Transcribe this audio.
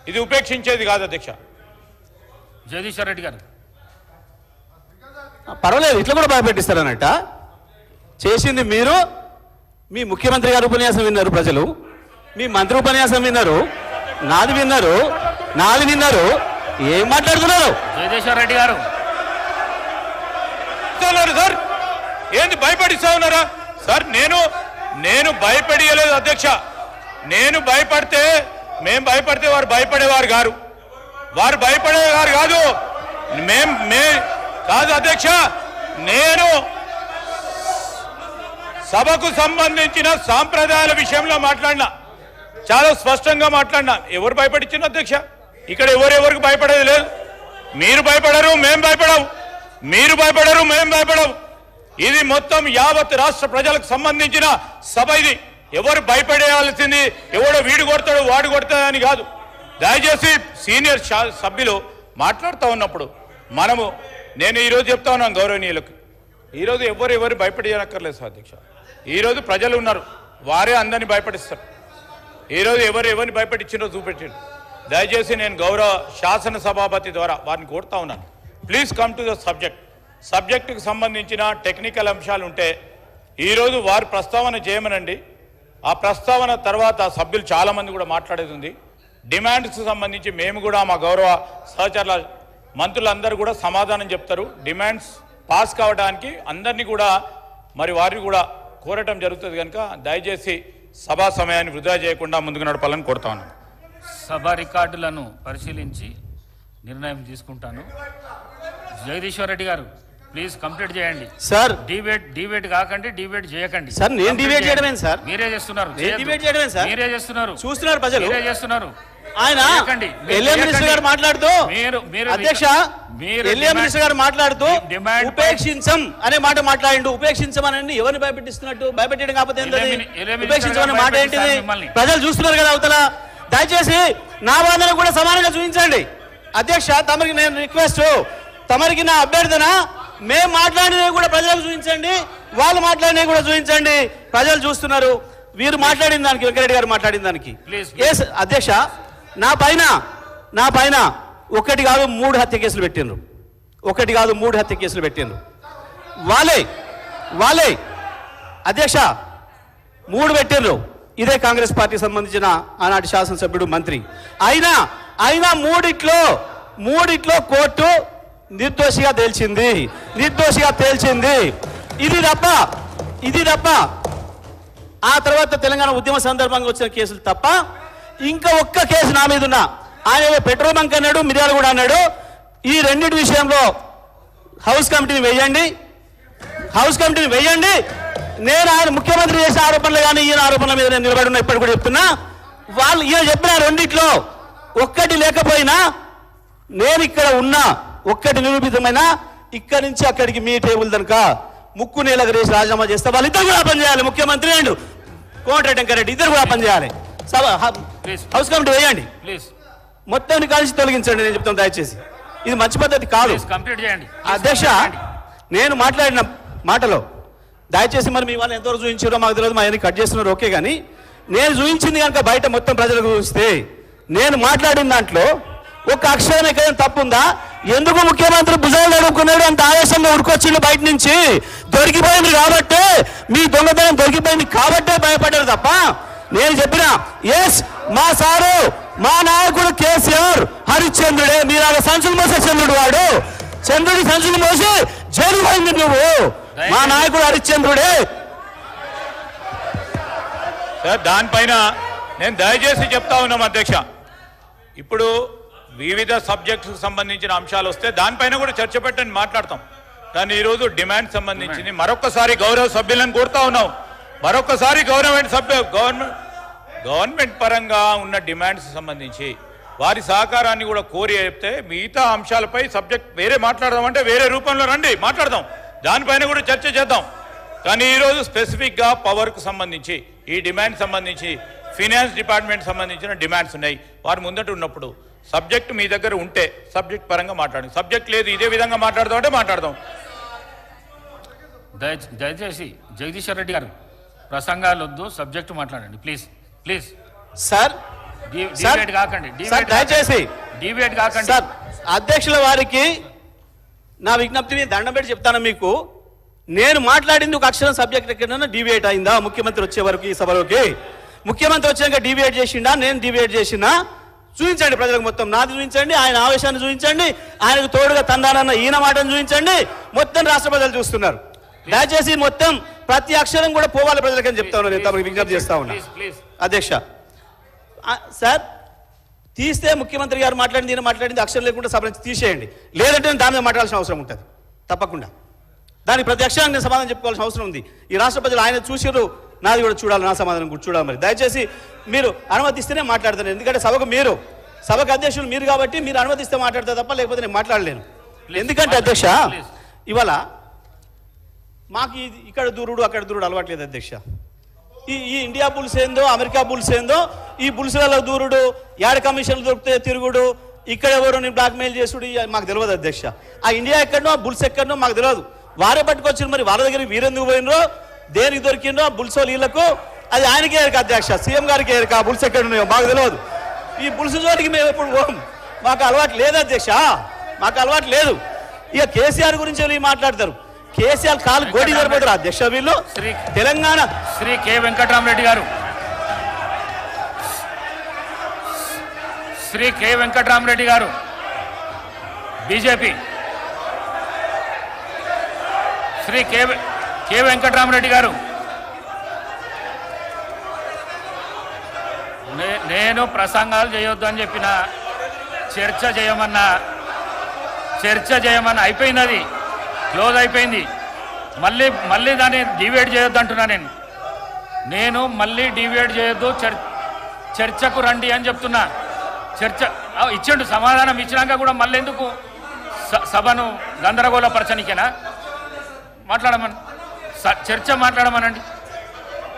ఇది ఉపేక్షించేది కాదు అధ్యక్ష జగదీశ్వర్ రెడ్డి గారు పర్వాలేదు ఇట్లా కూడా భయపెట్టిస్తారనట చేసింది మీరు మీ ముఖ్యమంత్రి గారి ఉపన్యాసం విన్నారు ప్రజలు మీ మంత్రి ఉపన్యాసం విన్నారు నాది విన్నారు నాది విన్నారు ఏం మాట్లాడుతున్నారు జగదీశ్వర్ రెడ్డి గారు ఉన్నారు సార్ ఏంది భయపడిస్తా ఉన్నారా సార్ నేను నేను భయపడియలేదు అధ్యక్ష నేను భయపడితే మేం భయపడితే వారు భయపడేవారు గారు వారు భయపడేవారు కాదు మేం మే కాదు అధ్యక్ష నేను సభకు సంబంధించిన సాంప్రదాయాల విషయంలో మాట్లాడినా చాలా స్పష్టంగా మాట్లాడినా ఎవరు భయపడించిన అధ్యక్ష ఇక్కడ ఎవరెవరికి భయపడేది లేదు మీరు భయపడరు మేం భయపడవు మీరు భయపడరు మేం భయపడవు ఇది మొత్తం యావత్ రాష్ట్ర ప్రజలకు సంబంధించిన సభ ఇది ఎవరు భయపడేయాల్సింది ఎవడో వీడు కొడతాడు వాడు కొడతాడని కాదు దయచేసి సీనియర్ శా- సభ్యులు మాట్లాడుతూ ఉన్నప్పుడు మనము నేను ఈరోజు చెప్తా ఉన్నాను గౌరవనీయులకు ఈరోజు ఎవరు ఎవరు భయపడేయనక్కర్లేదు సార్ అధ్యక్ష ఈరోజు ప్రజలు ఉన్నారు వారే అందరినీ భయపడిస్తారు ఈరోజు ఎవరు ఎవరిని భయపెట్టించిందో చూపెట్టిండు దయచేసి నేను గౌరవ శాసన సభాపతి ద్వారా వారిని కోరుతా ఉన్నాను please come to the subject సబ్జెక్టుకు సంబంధించిన టెక్నికల్ అంశాలు ఉంటే ఈరోజు వారు ప్రస్తావన చేయమనండి ఆ ప్రస్తావన తర్వాత సభ్యులు చాలామంది కూడా మాట్లాడేది ఉంది డిమాండ్స్కి సంబంధించి మేము కూడా మా గౌరవ సహచరుల మంత్రులందరూ కూడా సమాధానం చెప్తారు డిమాండ్స్ పాస్ కావడానికి అందరినీ కూడా మరి వారిని కూడా కోరటం జరుగుతుంది కనుక దయచేసి సభా సమయాన్ని వృధా చేయకుండా ముందుకు నడపాలని కోరుతా ఉన్నాను సభ రికార్డులను పరిశీలించి నిర్ణయం తీసుకుంటాను జగదీశ్వర్ రెడ్డి గారు ప్లీజ్ కంప్లీట్ చేయండి సార్ డిబేట్ డిబేట్ కాకండి డిబేట్ చేయకండి సార్, నేను Complete debate చేయండి. చేయడమేంటి సార్? మీరే చేస్తున్నారు నేను చేయొద్దు. debate చేయడమేంటి సార్? మీరే చేస్తున్నారు చూస్తున్నారు ప్రజలు మీరే చేస్తున్నారు ఆయన చేయకండి. మీరు ఎల్ఏ మినిస్టర్ చేయకండి. గారు మాట్లాడుతూ మీరు మీరు అధ్యక్ష మీరు ఎల్ఏ డిమాండ్- మినిస్టర్ గారు మాట్లాడుతూ డిమాండ్ ఉపేక్షించం అనే మాట మాట్లాడిండు ఉపేక్షించం అని ఎవరిని భయపెట్టిస్తున్నట్టు భయపెట్టడం కాకపోతే ఏంటది? ఎల్ఏ మిని- ఎల్ఏ మినిస్టర్ ఉపేక్షించం అనే గారు మాట ఏంటిది భయపెట్టిస్తారు మిమ్మల్ని. ప్రజలు చూస్తున్నారు కదా అవతల దయచేసి నా వాదన కూడా సమానంగా చూపించండి అధ్యక్ష తమరికి నేను రిక్వెస్ట్ తమరికి నా అభ్యర్థన మేము మాట్లాడినవి కూడా ప్రజలకు చూపించండి వాళ్ళు మాట్లాడినవి కూడా చూపించండి ప్రజలు చూస్తున్నారు వీరు మాట్లాడిన దానికి వెంకరెడ్డి గారు మాట్లాడిన దానికి Please, ఎస్ అధ్యక్ష నా పైన నా పైన ఒకటి కాదు మూడు హత్య కేసులు పెట్టిండ్రు ఒకటి కాదు మూడు హత్య కేసులు పెట్టిండ్రు వాళ్ళే వాళ్ళే అధ్యక్ష మూడు పెట్టిండ్రు ఇదే కాంగ్రెస్ పార్టీకి సంబంధించిన ఆనాటి శాసనసభ్యుడు మంత్రి అయినా అయినా మూడిట్లో మూడిట్లో కోర్టు నిర్దోషిగా తేల్చింది నిర్దోషిగా తేల్చింది ఇది తప్ప ఇది తప్ప ఆ తర్వాత తెలంగాణ ఉద్యమ సందర్భంగా వచ్చిన కేసులు తప్ప ఇంకా ఒక్క కేసు నా మీద ఉన్నా ఆయన ఏదో పెట్రోల్ బంక్ అన్నాడు మిర్యాల కూడా అన్నాడు ఈ రెండింటి విషయంలో హౌస్ కమిటీని వేయండి హౌస్ కమిటీని వేయండి నేను ఆయన ముఖ్యమంత్రి చేసే ఆరోపణలు కానీ ఈయన ఆరోపణల మీద నేను నిలబడి ఉన్నా ఇప్పటి కూడా చెప్తున్నా వాళ్ళు ఈయన చెప్పిన రెండిట్లో ఒక్కటి లేకపోయినా నేను ఇక్కడ ఉన్నా ఒక్కటి నిరూపితమైన ఇక్కడి నుంచి అక్కడికి మీ టేబుల్ దనుక ముక్కు నేలకు రేసి రాజీనామా చేస్తే వాళ్ళిద్దరు కూడా పనిచేయాలి ముఖ్యమంత్రి అండ్ కోమటిరెడ్డి వెంకరెడ్డి ఇద్దరు కూడా పనిచేయాలి సభ హ- Please. హౌస్ కమిటీ వేయండి ప్లీజ్ మొత్తాన్ని కలిసి తొలగించండి నేను చెప్తాను దయచేసి ఇది మంచి పద్ధతి కాదు ప్లీజ్ కంప్లీట్ చేయండి అధ్యక్ష నేను మాట్లాడిన మాటలో దయచేసి మరి మీ వాళ్ళు ఎంతవరకు చూపించారో మాకు తెలియదు మా అన్ని కట్ చేస్తున్నారు ఓకే కానీ నేను చూపించింది కనుక బయట మొత్తం ప్రజలకు చూస్తే నేను మాట్లాడిన దాంట్లో ఒక అక్షరం ఎక్కడైనా తప్పుందా ఎందుకు ముఖ్యమంత్రి భుజాలు నడుపుకున్నాడు అంత ఆవేశంగా ఉడుకొచ్చిండు బయట నుంచి దొరికిపోయింది కాబట్టి మీ దొంగతనం దొరికిపోయింది కాబట్టే భయపడ్డారు తప్ప నేను చెప్పిన ఎస్ మా సారు మా నాయకుడు కేసీఆర్ హరిశ్చంద్రుడే మీరు సంచులు మోసే చంద్రుడు వాడు చంద్రుడి సంచులు మోసి జైలు పోయింది నువ్వు మా నాయకుడు హరిశ్చంద్రుడే సార్ దానిపైన నేను దయచేసి చెప్తా ఉన్నాం అధ్యక్ష ఇప్పుడు వివిధ సబ్జెక్ట్స్కి సంబంధించిన అంశాలు వస్తే దానిపైన కూడా చర్చ పెట్టని మాట్లాడతాం కానీ ఈరోజు డిమాండ్ సంబంధించింది మరొకసారి గౌరవ సభ్యులను కోరుతా ఉన్నాం మరొకసారి గవర్నమెంట్ సభ్యు గవర్నమెంట్ గవర్నమెంట్ పరంగా ఉన్న డిమాండ్స్ సంబంధించి వారి సహకారాన్ని కూడా కోరి చెప్తే మిగతా అంశాలపై సబ్జెక్ట్ వేరే మాట్లాడదాం అంటే వేరే రూపంలో రండి మాట్లాడదాం దానిపైన కూడా చర్చ చేద్దాం కానీ ఈరోజు స్పెసిఫిక్గా పవర్కు సంబంధించి ఈ డిమాండ్ సంబంధించి ఫినాన్స్ డిపార్ట్మెంట్ సంబంధించిన డిమాండ్స్ ఉన్నాయి వారు ముందట ఉన్నప్పుడు సబ్జెక్ట్ మీ దగ్గర ఉంటే సబ్జెక్ట్ పరంగా మాట్లాడండి సబ్జెక్ట్ లేదు ఇదే విధంగా మాట్లాడదాం అంటే మాట్లాడదాం దయ దయచేసి జగదీశ్వర్ రెడ్డి గారు ప్రసంగాలు వద్దు సబ్జెక్టు మాట్లాడండి ప్లీజ్ ప్లీజ్ సార్ డి- సార్, డిబేట్ కాకండి సార్ డిబేట్ దయచేసి డిబేట్ కాకండి సార్ అధ్యక్షుల వారికి నా విజ్ఞప్తి మీద దండం పెట్టి చెప్తాను మీకు నేను మాట్లాడింది ఒక అక్షరం సబ్జెక్ట్ ఎక్కడైనా డివియేట్ అయిందా ముఖ్యమంత్రి వచ్చే వరకు ఈ సభలోకి ముఖ్యమంత్రి వచ్చాక డివియేట్ చేసిండా నేను డివియేట్ చేసినా చూపించండి ప్రజలకు మొత్తం నాది చూపించండి ఆయన ఆవేశాన్ని చూపించండి ఆయనకు తోడుగా తందానన్న ఈయన మాటను చూపించండి మొత్తం రాష్ట్ర ప్రజలు చూస్తున్నారు దయచేసి మొత్తం ప్రతి అక్షరం కూడా పోవాలి ప్రజలకని చెప్తా ఉన్నా నేను తమకు విజ్ఞప్తి చేస్తా ఉన్నా ప్లీజ్ ప్లీజ్ అధ్యక్ష ఆ, సార్ తీస్తే ముఖ్యమంత్రి గారు మాట్లాడింది ఈయన మాట్లాడింది అక్షరం లేకుండా సభ నుంచి తీసేయండి లేదంటే నేను దాని మీద మాట్లాడాల్సిన అవసరం ఉంటుంది తప్పకుండా దానికి ప్రతి అక్షరానికి నేను సమాధానం చెప్పుకోవాల్సిన అవసరం ఉంది ఈ రాష్ట్ర ప్రజలు ఆయన చూసిర్రు నాది కూడా చూడాలి నా సమాధానం కూడా చూడాలి మరి దయచేసి మీరు అనుమతిస్తేనే మాట్లాడతాను ఎందుకంటే సభకు మీరు సభకు అధ్యక్షులు మీరు కాబట్టి మీరు అనుమతిస్తే మాట్లాడతారు తప్ప లేకపోతే నేను మాట్లాడలేను ఎందుకంటే అధ్యక్ష Please. ఇవాళ మాకు ఇది ఇక్కడ దూరుడు అక్కడ దూరుడు అలవాట్లేదు అధ్యక్ష ఈ ఈ ఇండియా బుల్స్ ఏందో అమెరికా బుల్స్ ఏందో ఈ బుల్స్లలో దూరుడు యాడ కమిషన్లు దొరికితే తిరుగుడు ఇక్కడ ఎవరు నేను బ్లాక్మెయిల్ చేసుడు ఇవి మాకు తెలియదు అధ్యక్ష ఆ ఇండియా ఎక్కడనో ఆ బుల్స్ ఎక్కడనో మాకు తెలియదు వారే పట్టుకొచ్చారు మరి వాళ్ళ దగ్గరికి వీరెందుకు పోయినరో దేనికి దొరికిందో ఆ బుల్స్ వీళ్ళకు అది ఆయనకే ఎరక అధ్యక్ష సీఎం గారికి ఎరక ఆ బుల్స్ ఎక్కడ ఉన్నాయో మాకు తెలియదు ఈ బుల్స్ చోటికి మేము ఎప్పుడు పోం మాకు అలవాటు లేదు అధ్యక్ష మాకు అలవాటు లేదు ఇక కేసీఆర్ గురించి వీళ్ళు మాట్లాడతారు కేసీఆర్ కాలు గోడి సరిపోతారు అధ్యక్ష వీళ్ళు శ్రీ తెలంగాణ శ్రీ కె వెంకటరామరెడ్డి గారు శ్రీ కె వెంకటరామరెడ్డి గారు బీజేపీ శ్రీ కె వె- కె వెంకటరామరెడ్డి గారు నే- నేను ప్రసంగాలు చేయొద్దు అని చెప్పిన చర్చ చేయమన్నా చర్చ చేయమన్నా అయిపోయింది అది క్లోజ్ అయిపోయింది మళ్ళీ మళ్ళీ దాన్ని డివైడ్ చేయొద్దు అంటున్నా నేను నేను మళ్ళీ డివైడ్ చేయొద్దు చర్ చర్చకు రండి అని చెప్తున్నా చర్చ ఆ, ఇచ్చిండు సమాధానం ఇచ్చినాక కూడా మళ్ళీ ఎందుకు స- సభను గందరగోళపరచనికేనా మాట్లాడమని స- చర్చ మాట్లాడమనండి